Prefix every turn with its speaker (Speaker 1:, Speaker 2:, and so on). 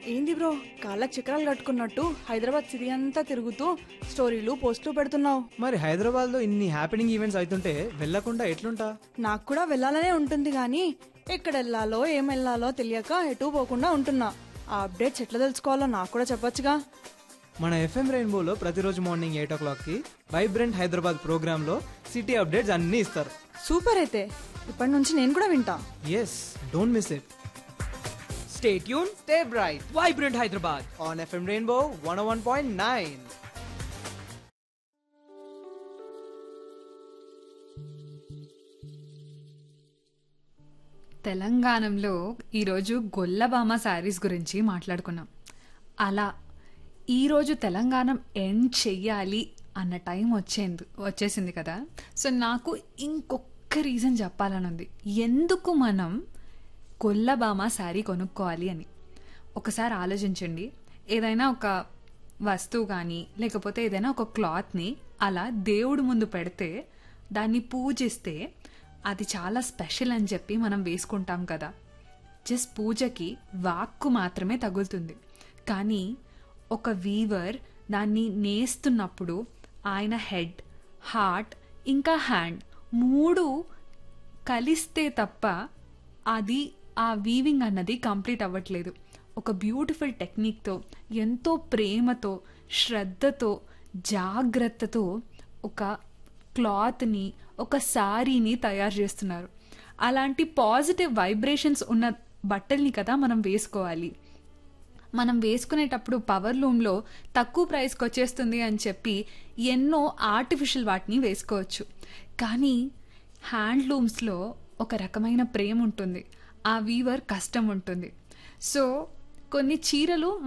Speaker 1: ఏంది బ్రో కాళ్ళకి చక్రాలు కట్టుకున్నట్టు హైదరాబాద్ సిటీ అంతా తిరుగుతూ స్టోరీలు పోస్టులు పెడుతున్నావు
Speaker 2: మరి హైదరాబాద్ లో ఇన్ని హ్యాపెనింగ్ ఈవెంట్స్ అవుతుంటే వెళ్ళకుండా ఎట్లుంటా
Speaker 1: నాకు కూడా వెళ్ళాలనే ఉంటుంది కానీ ఎక్కడ వెళ్ళాలో ఏం వెళ్ళాలో తెలియక ఎటు పోకుండా ఉంటున్నా ఆ అప్డేట్స్ ఎట్లా తెలుసుకోవాలో నాకు కూడా చెప్పొచ్చుగా
Speaker 2: మన ఎఫ్ఎం రెయిన్బోలో ప్రతిరోజు మార్నింగ్ ఎయిట్ ఓ క్లాక్ కి వైబ్రెంట్ హైదరాబాద్ ప్రోగ్రామ్ లో సిటీ అప్డేట్స్ అన్ని ఇస్తారు
Speaker 1: సూపర్ అయితే ఇప్పటి నుంచి నేను కూడా వింటా
Speaker 2: yes don't miss it stay tune stay bright
Speaker 3: vibrant Hyderabad
Speaker 2: on FM rainbow one one point nine
Speaker 4: తెలంగాణలో ఈరోజు గొల్లబామ శారీస్ గురించి మాట్లాడుకున్నాం అలా ఈరోజు తెలంగాణ ఎండ్ చెయ్యాలి అన్న టైం వచ్చేందు వచ్చేసింది కదా సో నాకు ఇంకొక రీజన్ చెప్పాలని ఉంది ఎందుకు మనం గొల్లబామ శారీ కొనుక్కోవాలి అని ఒకసారి ఆలోచించండి ఏదైనా ఒక వస్తువు కానీ లేకపోతే ఏదైనా ఒక క్లాత్ని అలా దేవుడి ముందు పెడితే దాన్ని పూజిస్తే అది చాలా స్పెషల్ అని చెప్పి మనం వేసుకుంటాం కదా జస్ట్ పూజకి వాక్కు మాత్రమే తగులుతుంది కానీ ఒక వీవర్ దాన్ని నేస్తున్నప్పుడు ఆయన హెడ్ హార్ట్ ఇంకా హ్యాండ్ మూడు కలిస్తే తప్ప అది ఆ వీవింగ్ అన్నది కంప్లీట్ అవ్వట్లేదు ఒక బ్యూటిఫుల్ టెక్నిక్తో ఎంతో ప్రేమతో శ్రద్ధతో జాగ్రత్తతో ఒక క్లాత్ని ఒక సారీని తయారు చేస్తున్నారు అలాంటి పాజిటివ్ వైబ్రేషన్స్ ఉన్న బట్టల్ని కదా మనం వేసుకోవాలి మనం వేసుకునేటప్పుడు పవర్ లూమ్లో తక్కువ ప్రైస్కి వచ్చేస్తుంది అని చెప్పి ఎన్నో ఆర్టిఫిషియల్ వాటిని వేసుకోవచ్చు కానీ హ్యాండ్లూమ్స్లో ఒక రకమైన ప్రేమ ఉంటుంది ఆ వీవర్ కష్టం ఉంటుంది సో కొన్ని చీరలు